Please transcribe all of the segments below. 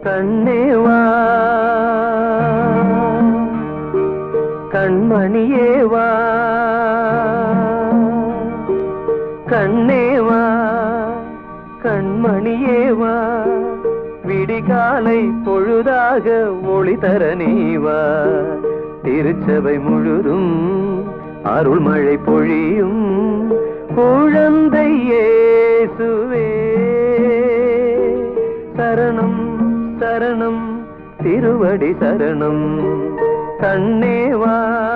கண்ணேவா கண்மணியேவா கண்ணேவா கண்மணியேவா விடிகாலை பொழுதாக ஒளி தர நீவா திருச்சபை முழுதும் அருள்மழை பொழியும் குழந்தை இயேசுவே சரணம் சரணம் திருவடி சரணம் கண்ணேவா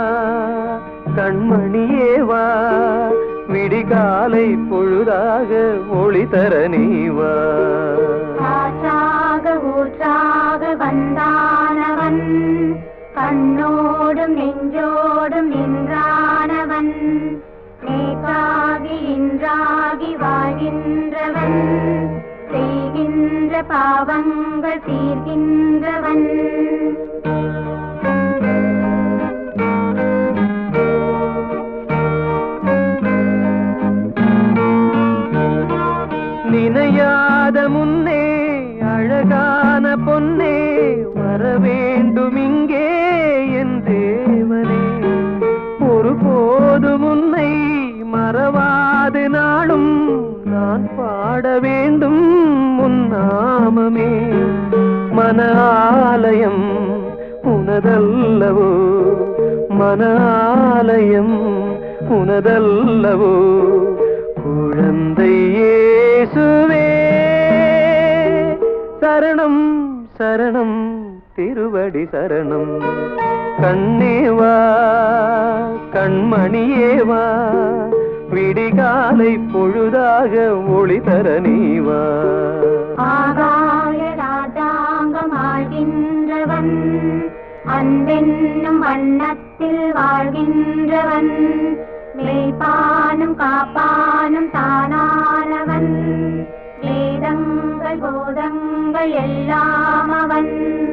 கண்மணியேவா விடிகாலை பொழுதாக ஒளி தர நீவா காற்றாக ஊற்றாக வந்தானவன் கண்ணோடும் நெஞ்சோடும் நின்றானவன் நேற்றாகி இன்றாகி வாழ்கின்றவன் செய்கின்ற பாவங்கள் தீர்கின்றவன் நினையாத முன்னே அழகான பொன்னே வர வேண்டும் இங்கே என் தேவனே ஒருபோதும் உன்னை மறவாது நாளும் நான் பாட வேண்டும் உன் நாமமே மன ஆலயம் உனதல்லவோ மன ஆலயம் உனதல்லவோ குழந்தை இயேசுவே சரணம் சரணம் திருவடி சரணம் கண்ணேவா கண்மணியேவா விடிகாலை பொழுதாக ஒளி தர நீவா ஆகாய ராஜாங்கம் ஆழ்கின்றவன் அன்பென்னும் வண்ணத்தில் வாழ்கின்றவன் மேய்ப்பானும் காப்பானும் தானானவன் வேதங்கள் போதங்கள் எல்லாம் அவன்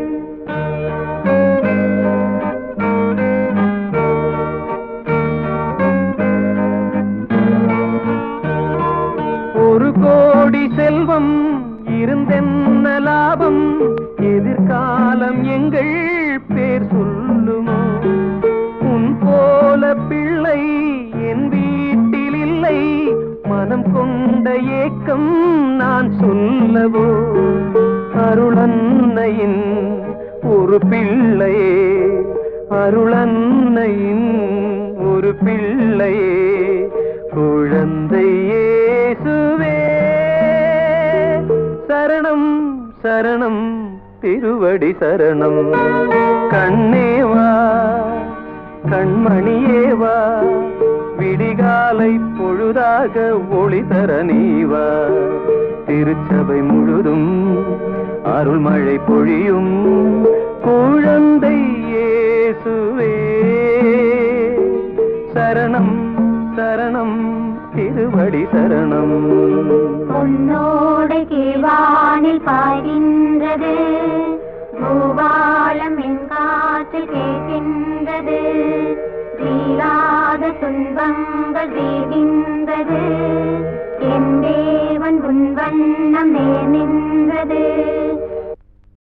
ஒரு கோடி செல்வம் இருந்தென்ன லாபம் எதிர்காலம் எங்கள் பேர் சொல்லுமோ உன் போல பிள்ளை என் வீட்டில் இல்லை மனம் கொண்ட ஏக்கம் நான் சொல்லவோ அருளன்னையின் ஒரு பிள்ளையே அருளன்னையின் ஒரு பிள்ளையே குழந்தை இயேசுவே சரணம் சரணம் திருவடி சரணம் கண்ணேவா கண்மணியேவா விடிகாலை பொழுதாக ஒளி தர நீவா திருச்சபை முழுதும் அருள்மழை பொழியும் குழந்தை இயேசுவே சரணம் சரணம் திருவடி சரணம் பொன்னோடு கீழ்வானில் பாய்கின்றது பூபாலம் என் காற்று கேட்கின்றது தீராத துன்பங்கள் தீர்கின்றது